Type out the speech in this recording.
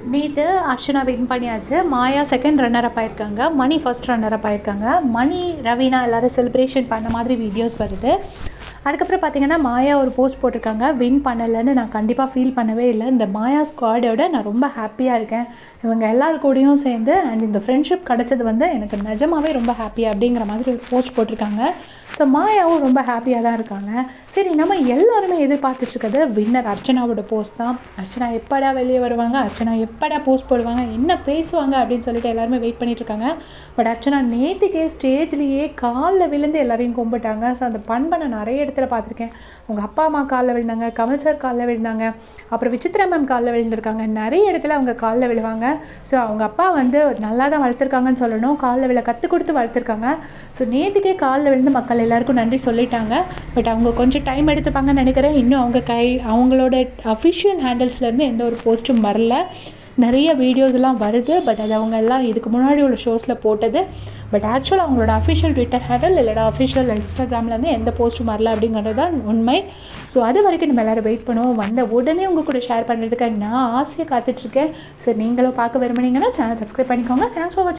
நேற்று அர்ச்சனா வின் பண்ணியாச்சு மாயா second runner up ஆயிருக்காங்க மணி ஃபர்ஸ்ட் ரன்னர் அப் ஆயிருக்காங்க மணி ரவீனா எல்லாரும் செலிப்ரேஷன் பண்ண மாதிரி வீடியோஸ் வருது அதுக்கப்புறம் பார்த்தீங்கன்னா மாயா ஒரு போஸ்ட் போட்டிருக்காங்க வின் பண்ணலைன்னு நான் கண்டிப்பாக ஃபீல் பண்ணவே இல்லை இந்த மாயா ஸ்குவாடோட நான் ரொம்ப ஹாப்பியாக இருக்கேன் இவங்க எல்லார் கூடயும் சேர்ந்து அண்ட் இந்த ஃப்ரெண்ட்ஷிப் கிடச்சது வந்து எனக்கு நிஜமாவே ரொம்ப ஹாப்பி அப்படிங்கிற மாதிரி ஒரு போஸ்ட் போட்டிருக்காங்க ஸோ மாயாவும் ரொம்ப ஹாப்பியாக தான் இருக்காங்க சரி நம்ம எல்லாருமே எதிர்பார்த்துட்டு இருக்கிறது வின்னர் அர்ச்சனாவோட போஸ்ட் தான் அர்ச்சனா எப்படா வெளியே வருவாங்க அர்ச்சனா எப்படா போஸ்ட் போடுவாங்க என்ன பேசுவாங்க அப்படின்னு சொல்லிட்டு எல்லாருமே வெயிட் பண்ணிட்டு இருக்காங்க பட் அர்ச்சனா நேற்றுக்கே ஸ்டேஜ்லேயே காலில் விழுந்து எல்லாரையும் கும்பிட்டாங்க ஸோ அந்த பண்பை நான் நிறைய இடத்துல பார்த்துருக்கேன் உங்கள் அப்பா அம்மா காலில் விழுந்தாங்க கமல் சார் காலில் விழுந்தாங்க அப்புறம் விசித்ரா மேம் காலில் விழுந்திருக்காங்க நிறைய இடத்துல அவங்க காலில் விழுவாங்க ஸோ அவங்க அப்பா வந்து நல்லா தான் வளர்த்துருக்காங்கன்னு சொல்லணும் காலில் விழ கற்றுக் கொடுத்து வளர்த்துருக்காங்க ஸோ நேற்றுக்கே காலில் விழுந்து மக்கள் எல்லாருக்கும் நன்றி சொல்லிட்டாங்க பட் அவங்க கொஞ்சம் டைம் எடுத்துப்பாங்கன்னு நினைக்கிறேன் இன்னும் அவங்க கை அவங்களோட அஃபிஷியல் ஹேண்டில்ஸ்லேருந்து எந்த ஒரு போஸ்ட்டும் வரல நிறைய வீடியோஸ்லாம் வருது பட் அது அவங்க எல்லாம் இதுக்கு முன்னாடி உள்ள ஷோஸில் போட்டது பட் ஆக்சுவலாக அவங்களோட அஃபிஷியல் ட்விட்டர் ஹேண்டில் இல்லைனா அஃபிஷியல் இன்ஸ்டாகிராம்லேருந்து எந்த போஸ்ட்டும் வரல அப்படிங்கிறது தான் உண்மை ஸோ அது வரைக்கும் நம்ம எல்லோரும் வெயிட் பண்ணுவோம் வந்த உடனே உங்கள் கூட ஷேர் பண்ணுறதுக்கு நான் ஆசையாக காத்துட்ருக்கேன் சரி நீங்களும் பார்க்க விரும்புனீங்கன்னா சேனல் சப்ஸ்கிரைப் பண்ணிக்கோங்க தேங்க்ஸ் ஃபார் வாட்சிங்